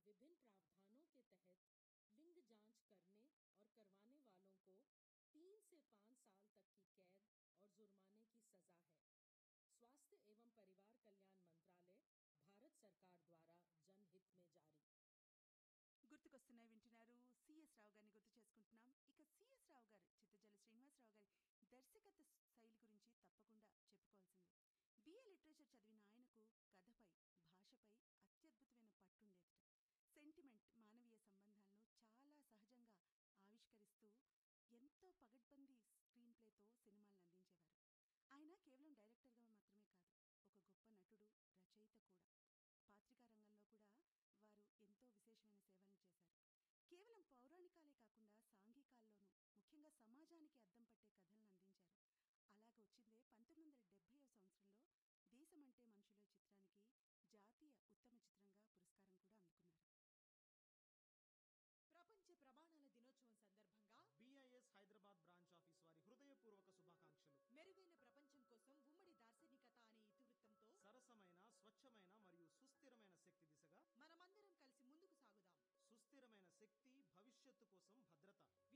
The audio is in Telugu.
विभिन्न प्रावधानों के तहत लिंग जांच करने और करवाने वालों को तीन से पाँच साल तक की कैद और जुर्माने की सजा है स्वास्थ्य एवं परिवार कल्याण मंत्रालय भारत सरकार द्वारा जनहित में जारी గుర్తుకొస్తున్నాయి వింటున్నారు సిఎస్ రావు గారిని గుర్తు చేసుకుంటున్నాం ఇక సిఎస్ రావు గారు చిత్తజల శ్రీనివాసరావు గారి దర్శకత్వ శైలి గురించి తప్పకుండా చెప్పుకోవాల్సిందే బిఏ లిటరేచర్ చదివిన ఆయనకు కథపై భాషపై అత్యద్భుతమైన పట్టుండేదట సెంటిమెంట్ మానవీయ సంబంధాలను చాలా సహజంగా ఆవిష్కరిస్తూ ఎంతో పగడ్బందీ స్క్రీన్ ప్లేతో సినిమాలను అందించేవారు ఆయన కేవలం డైరెక్టర్గా మాత్రమే కాదు ఒక గొప్ప నటుడు రచయిత కూడా పాత్రికా రంగంలో కూడా వారు ఎంతో విశేషమైన సేవలను చేశారు కేవలం పౌరాణికాలే కాకుండా సాంఘికాల్లోనూ ముఖ్యంగా సమాజానికి అద్దం పట్టే కథలను అందించారు అలాగ వచ్చిందే పంతొమ్మిది వందల డెబ్బైవ సంవత్సరంలో దేశమంటే మనుషులే చిత్రానికి జాతీయ ఉత్తమ చిత్రంగా పురస్కారం కూడా అందుకున్నారు ప్రపంచ ప్రమాణాల దినోత్సవం సందర్భంగా బిఐఎస్ హైదరాబాద్ బ్రాంచ్ ఆఫీస్ వారి హృదయపూర్వక శుభాకాంక్షలు మెరుగైన ప్రపంచం కోసం ఉమ్మడి దార్శనికత అనే ఇతివృత్తంతో సరసమైన స్వచ్ఛమైన మరియు సుస్థిరమైన శక్తి దిశగా మనమందరం కలిసి ముందుకు సాగుదాం సుస్థిరమైన శక్తి భవిష్యత్తు కోసం భద్రత